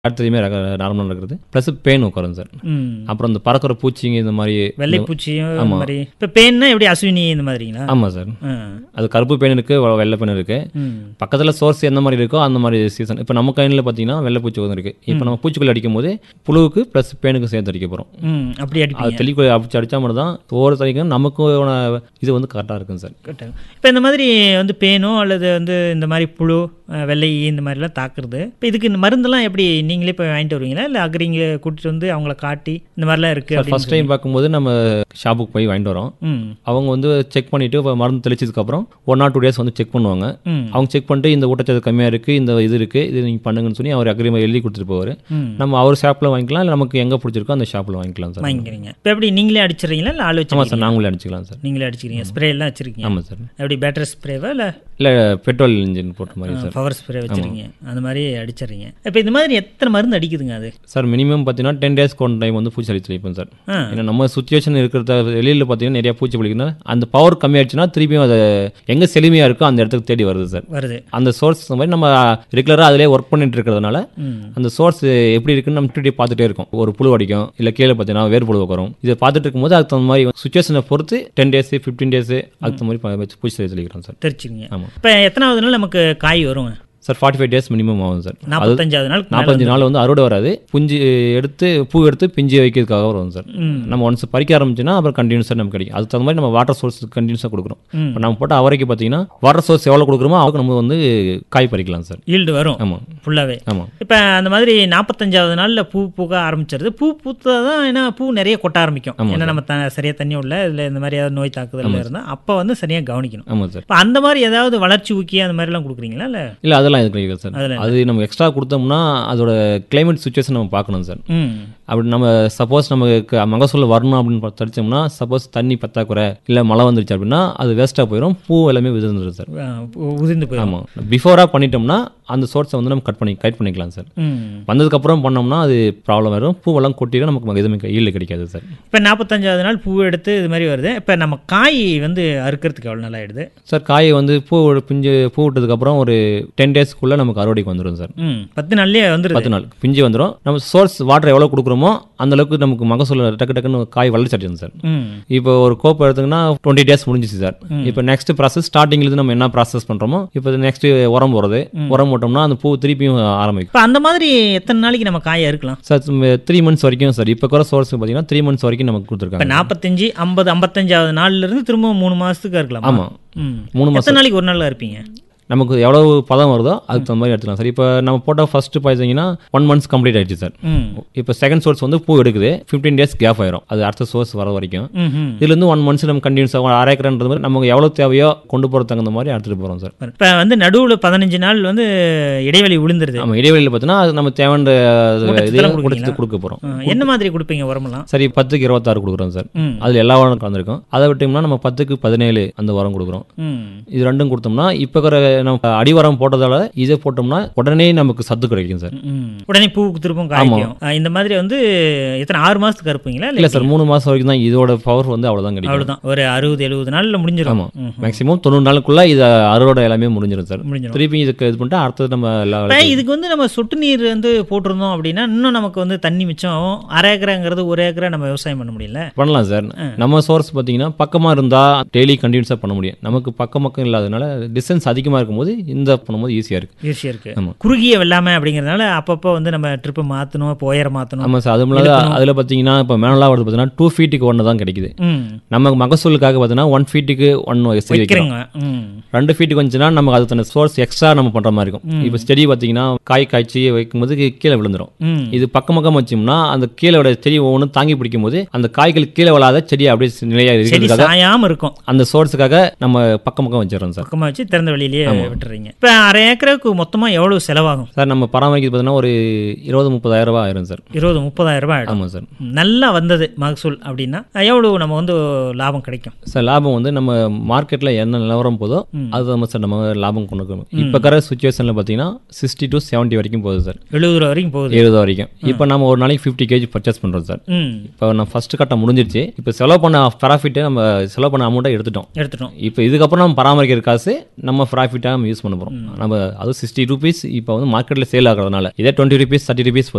அடுத்ததுமே நார்மலாக இருக்கிறது plus pan உட்காரும் சார் ம் அப்புறம் இந்த பறக்கிற பூச்சிங்க இந்த மாதிரி வெள்ளைப்பூச்சியும் இந்த மாதிரி இப்போ பேன்னா எப்படி அஸ்வினி இந்த மாதிரிங்களா ஆமாம் சார் ஆ. அது கருப்பு பேன் இருக்கு வெ- வெள்ளை பேன் இருக்கு ம் பக்கத்தில் சோர்ஸ் எந்த மாதிரி இருக்கோ அந்த மாதிரி சீசன் இப்போ நம்ம கைனில் பார்த்தீங்கன்னா வெள்ளை பூச்சி வந்து இருக்கு இப்போ நம்ம பூச்சிக்கொல்லி அடிக்கும் போது புழுவுக்கு ப்ளஸ் பேனுக்கு சேர்த்து அடிக்க போகிறோம் ம் அப்படி அடிப்பீங்க அது தெளிக்கொல்லி அடிச்சு அடித்தா மட்டும் தான் ஒவ்வொரு தனிக்கும் நமக்கான இது வந்து கரெக்டாக இருக்கும் சார் இப்போ இந்த மாதிரி வந்து பேனோ அல்லது வந்து இந்த மாதிரி புழு அஹ், வெள்ளை ஈ இந்த மாதிரிலாம் தாக்குறது இப்போ இதுக்கு இந்த மருந்தெல்லாம் எப்படி நீங்களே போய் வாங்கிட்டு வருவீங்களா இல்லை அக்ரிங்க கூட்டிட்டு வந்து அவங்கள காட்டி இந்த மாதிரிலாம் இருக்குது சார் ஃபர்ஸ்ட் டைம் பார்க்கும்போது நம்ம ஷாப்புக்கு போய் வாங்கிட்டு வரோம் ம் அவங்க வந்து செக் பண்ணிட்டு இப்ப மருந்து தெளிச்சதுக்கப்புறம் ஒன் ஆர் டூ டேஸ் வந்து செக் பண்ணுவாங்க ம் அவங்க செக் பண்ணிட்டு இந்த ஊட்டச்சத்து கம்மியாக இருக்குது இந்த இது இருக்குது இது நீங்கள் பண்ணுங்கன்னு சொல்லி அவர் அக்ரிமெண்ட் எழுதி கொடுத்துட்டு போவார் ம் நம்ம அவர் ஷாப்பில் வாங்கிக்கலாம் இல்லை நமக்கு எங்கே பிடிச்சிருக்கோ அந்த ஷாப்பில் வாங்கிக்கலாம் சார் வாங்கிக்கிறீங்க இப்போ எப்படி நீங்களே அடிச்சிடுறீங்களா இல்லை ஆள் ஆமாம் வச்சு சார் நாங்களே அடிச்சுக்கலாம் சார் நீங்களே அடிச்சிக்கிறீங்க ஸ்ப்ரே எல்லாம் வச்சிருக்கீங்க ஆமாம் சார் எப்படி பேட்டரி ஸ்ப்ரேவா இல்லை இல்லை பெட்ரோல் இன்ஜின் போட்ட மாதிரி சார் பவர் ஸ்ப்ரே வச்சிருக்கீங்க அந்த மாதிரி அடிச்சிடுறீங்க இப்போ இந்த மாதிரி எத்தனை மருந்து அடிக்குதுங்க அது சார் மினிமம் பார்த்தீங்கன்னா டென் டேஸ்க்கு ஒன் டைம் வந்து பூச்சி அடிச்சு வைப்போம் சார் ஆ ஏன்னா நம்ம சுச்சுவேஷன் இருக்கிறத வெளியில் பார்த்தீங்கன்னா நிறைய பூச்சி பிடிக்குதுன்னா அந்த பவர் கம்மியாயிடுச்சுன்னா திருப்பியும் அதை எங்கே செழுமையாக இருக்கோ அந்த இடத்துக்கு தேடி வருது சார் வருது அந்த சோர்ஸ் மாதிரி நம்ம ரெகுலராக அதிலே ஒர்க் பண்ணிட்டு இருக்கிறதுனால ம் அந்த சோர்ஸ் எப்படி இருக்குன்னு நம்ம திருப்பி பார்த்துட்டே இருக்கோம் ஒரு புழு அடிக்கும் இல்லை கீழே பார்த்தீங்கன்னா வேறு புழு வரும் இதை பார்த்துட்டு இருக்கும்போது அதுக்கு தகுந்த மாதிரி சுச்சுவேஷனை பொறுத்து டென் டேஸ் ஃபிஃப்டீன் டேஸ் அதுக்கு தகுந்த மாதிரி ப- வச்சு பூச்சி தெளிக்கிறோம் சார் தெரிச்சுங்க ஆமாம் இப்போ எத்தனாவது நாள் நமக்கு காய் வருங்க sir forty five days minimum ஆகும் சார் நாற்பத்தஞ்சாவது நாள் நாற்பத்தஞ்சு நாள் வந்து அறுவடை வராது புஞ்சு எடுத்து பூ எடுத்து பிஞ்சு வைக்கிறதுக்காக வரும் சார் ம் நம்ம ஒன்ஸ் பறிக்க ஆரம்பிச்சுன்னா அப்புறம் கண்டினியூஸாக நமக்கு கிடைக்கும் அதுக்கு தகுந்த மாதிரி நம்ம வாட்டர் சோர்ஸ் கண்டினியூஸாக கொடுக்குறோம் ம். இப்போ நம்ம போட்ட அவரைக்கு பார்த்தீங்கன்னா வாட்டர் சோர்ஸ் எவ்வளோ கொடுக்குறோமோ அதுக்கு நம்ம வந்து காய் பறிக்கலாம் சார் ஈல்டு வரும் ஆமாம் ஃபுல்லாகவே ஆமாம் இப்போ அந்த மாதிரி நாற்பத்தஞ்சாவது நாளில் பூ பூக்க ஆரம்பிச்சிருது பூ பூத்தா தான் ஏன்னா பூ நிறைய கொட்ட ஆரம்பிக்கும் ஏன்னா நம்ம த சரியாக தண்ணி உள்ள இதில் இந்த மாதிரி ஏதாவது நோய் தாக்குதல் இருந்தால் அப்போ வந்து சரியாக கவனிக்கணும் ஆமாம் சார் இப்போ அந்த மாதிரி ஏதாவது வளர்ச்சி ஊக்கி அந்த மாதிரிலாம் கொடுக்குறீங்களா இல்லை இல்லை அதெல்லாம் இது கிடையாது சார் அதெல்லாம் அது நம்ம எக்ஸ்ட்ரா கொடுத்தோம்னா அதோட கிளைமேட் சுச்சுவேஷன் நம்ம பார்க்கணும் சார் ம் அப்படி நம்ம சப்போஸ் நமக்கு மகசூல் வரணும் அப்படின்னு பார்த்து தடிச்சோம்னா சப்போஸ் தண்ணி பத்தாக்குறை இல்லை மழை வந்துருச்சு அப்படின்னா அது வேஸ்ட்டாக போயிடும் பூ எல்லாமே விழுந்துடும் சார் ஆ, பூ உதிர்ந்து போயிடும் ஆமாம் பிஃபோராக பண்ணிட்டோம்னா அந்த சோர்ஸை வந்து நம்ம கட் பண்ணி கட் பண்ணிக்கலாம் சார் ம் வந்ததுக்கப்புறம் பண்ணோம்னா அது ப்ராப்ளம் வரும் பூவெல்லாம் கொட்டிடும் நமக்கு எதுவுமே ஈல்டு கிடைக்காது சார் இப்போ நாற்பத்தஞ்சாவது நாள் பூ எடுத்து இது மாதிரி வருது இப்போ நம்ம காய் வந்து அறுக்கிறதுக்கு எவ்வளோ நாள் ஆயிடுது சார் காயை வந்து பூ பிஞ்சு பூ விட்டதுக்கப்புறம் ஒரு டென் டேஸ்க்குள்ளே நமக்கு அறுவடைக்கு வந்துடும் சார் ம் பத்து நாள்லேயே வந்துடுது பத்து நாள் பிஞ்சு வந்துடும் நம்ம சோர்ஸ் வாட்டர் எவ்வளோ கொடுக்குறோமோ அந்த அளவுக்கு நமக்கு மகசூல் டக்கு டக்குன்னு காய் வளர்ச்சி அடையும் சார் ம் இப்போ ஒரு கோப்பை எடுத்தீங்கன்னா டுவெண்ட்டி டேஸ் முடிஞ்சிச்சு சார் இப்போ நெக்ஸ்ட் ப்ராசஸ் ஸ்டார்டிங்லேருந்து நம்ம என்ன ப்ராசஸ் பண்ணுறோமோ இப்போ நெக்ஸ்ட் உரம் போடுறது உரம் போட்டோம்னா அந்த பூ திருப்பியும் ஆரம்பிக்கும் இப்போ அந்த மாதிரி எத்தனை நாளைக்கு நம்ம காயை அறுக்கலாம் சார் த்ரீ மந்த்ஸ் வரைக்கும் சார் இப்போ கூட சோர்ஸ் பார்த்தீங்கன்னா த்ரீ மந்த்ஸ் வரைக்கும் நமக்கு இப்போ கொடுத்துருக்காங்க நாற்பத்தஞ்சு ஐம்பது ஐம்பத்தஞ்சாவது நாள்ல இருந்து திரும்ப மூணு மாசத்துக்கு இருக்கலாம் ஆமாம் ம் மூணு மாதம் எத்தனை நாளைக்கு ஒரு நாள்ல இருப்பீங்க நமக்கு எவ்வளவு பதம் வருதோ அதுக்கு தகுந்த மாதிரி எடுத்துக்கலாம் சார் இப்போ நம்ம போட்ட ஃபர்ஸ்ட் பார்த்தீங்கன்னா ஒன் மந்த்ஸ் கம்ப்ளீட் ஆயிடுச்சு சார் ம் இப்போ செகண்ட் சோர்ஸ் வந்து பூ எடுக்குது ஃபிஃப்டீன் டேஸ் கேப் ஆயிரும் அது அடுத்த சோர்ஸ் வர வரைக்கும் ம் ம் இதுலேருந்து ஒன் மந்த்ஸ் நம்ம கண்டினியூஸ் ஆகும் அரை ஏக்கர்ன்றது மாதிரி நமக்கு எவ்வளோ தேவையோ கொண்டு போகிற தகுந்த மாதிரி எடுத்துகிட்டு போகிறோம் சார் இப்போ வந்து நடுவுல பதினஞ்சு நாள் வந்து இடைவெளி விழுந்துருது நம்ம இடைவெளியில் பார்த்தீங்கன்னா அது நம்ம தேவையான ஊட்டச்சத்து இதையும் கொடுப்பீங்களா? கொடுத்து கொடுக்க போகிறோம் ஆ, என்ன மாதிரி கொடுப்பீங்க உரமெல்லாம் சரி பத்துக்கு இருபத்தாறு கொடுக்குறோம் சார் ம் அதில் எல்லா உரம் கலந்துருக்கும் அதை விட்டோம்னா நம்ம பத்துக்கு பதினேழு அந்த உரம் கொடுக்குறோம் ம் இது ரெண்டும் கொடுத்தோம்னா இப்போ இருக்கிற நம்ம அடிவரம் போட்டதால இதை போட்டோம்னா உடனே நமக்கு சத்து கிடைக்கும் சார் ம் உடனே பூவுக்கு திருப்பும் காய்க்கும் ஆ, இந்த மாதிரி வந்து எத்தனை ஆறு மாசத்துக்கு அறுப்பீங்களா இல்லை இல்லை சார் மூணு மாதம் வரைக்கும் தான் இதோட பவர் வந்து அவ்வளோதான் கிடைக்கும் அவ்வளவுதான் ஒரு அறுபது எழுபது நாள்ல முடிஞ்சிடும் ஆமாம் மேக்ஸிமம் தொண்ணூறு நாளுக்குள்ள இது அறுவடை எல்லாமே முடிஞ்சிடும் சார் முடிஞ்சிடும் திருப்பி இதுக்கு இது பண்ணிட்டு அடுத்தது நம்ம எல்லா இப்போ இதுக்கு வந்து நம்ம சொட்டு நீர் வந்து போட்டிருந்தோம் அப்படின்னா இன்னும் நமக்கு வந்து தண்ணி மிச்சம் ஆகும் அரை ஏக்கராங்கிறது ஒரு ஏக்கரா நம்ம விவசாயம் பண்ண முடியல பண்ணலாம் சார் நம்ம சோர்ஸ் பார்த்தீங்கன்னா பக்கமாக இருந்தால் டெய்லி கண்டினியூஸாக பண்ண முடியும் நமக்கு பக்கம் பக்கம் இல்லாதனால டிஸ்டன்ஸ் அதிகமாக இருக்கும்போது இந்த பண்ணும்போது ஈஸியாக இருக்குது ஈஸியாக இருக்கு ஆமா. குறுகிய வெள்ளாமை அப்படிங்கிறதுனால அப்பப்போ வந்து நம்ம ட்ரிப்பை மாற்றணும் இப்போ உயர மாற்றணும் ஆமாம் சார் அதுவும் இல்லாத அதில் பார்த்தீங்கன்னா இப்போ மேனலாக வருது பார்த்தீங்கன்னா டூ ஃபீட்டுக்கு ஒன்று தான் கிடைக்குது ம் நம்ம மகசூலுக்காக பார்த்தீங்கன்னா ஒன் ஃபீட்டுக்கு ஒன் வைக்கிறோம் வைக்கிறேங்க ம் ரெண்டு ஃபீட்டுக்கு வந்துச்சுன்னா நமக்கு அதுக்கான சோர்ஸ் எக்ஸ்ட்ரா நம்ம பண்ணுற மாதிரி இருக்கும் இப்போ செடி பார்த்தீங்கன்னா காய் காய்ச்சி வைக்கும்போது கீ- கீழே விழுந்துரும் ம் இது பக்கம் பக்கம் வச்சோம்னா அந்த கீழோட செடி ஒவ்வொன்றும் தாங்கி பிடிக்கும் போது அந்த காய்கள் கீழே விழாத செடி அப்படியே நிலையாக செடி இருக்கிறதுக்காக சாயாம இருக்கும் அந்த சோர்ஸுக்காக நம்ம பக்கம் பக்கம் வச்சிடறோம் சார் பக்கமாக வச்சு திறந்த வெளியிலேயே விட்டுறீங்க இப்போ அரை ஏக்கருக்கு மொத்தமாக எவ்வளவு செலவாகும் சார் நம்ம பராமரிக்கிறது பார்த்தீங்கன்னா ஒரு இருபது முப்பதாயிரம் ரூபாய் ஆயிரும் சார் இருபது முப்பதாயிரம் ரூபாய் ஆயிடும் ஆமாம் சார் நல்லா வந்தது மகசூல் அப்படின்னா எவ்வளவு நம்ம வந்து லாபம் கிடைக்கும் சார் லாபம் வந்து நம்ம மார்க்கெட்டில் என்ன நிலவரம் போதோ அது நம்ம சார் நம்ம லாபம் கொண்டு வரணும். இப்போ இருக்கிற சுச்சுவேஷனில் பார்த்தீங்கன்னா சிக்ஸ்டி டு செவன்ட்டி வரைக்கும் போகுது சார் எழுபது ரூபா வரைக்கும் போகுது எழுபது வரைக்கும் இப்போ நம்ம ஒரு நாளைக்கு ஃபிஃப்டி கேஜி பர்ச்சேஸ் பண்ணுறோம் சார் ம் இப்போ நம்ம ஃபர்ஸ்ட் கட்டம் முடிஞ்சிருச்சு இப்போ செலவு பண்ண ப்ராஃபிட்டை நம்ம செலவு பண்ண அமௌண்ட்டை எடுத்துட்டோம் எடுத்துட்டோம் இப்போ இதுக்கப்புறம் நம்ம பராமரிக்கிற காசு நம்ம ப்ராஃபிட்டாக நம்ம யூஸ் பண்ண போகிறோம் நம்ம அது சிக்ஸ்டி ருபீஸ் இப்போ வந்து மார்க்கெட்டில் சேல் ஆகிறதுனால இதே டுவெண்ட்டி ருபீஸ் தேர்ட்டி ருபீஸ்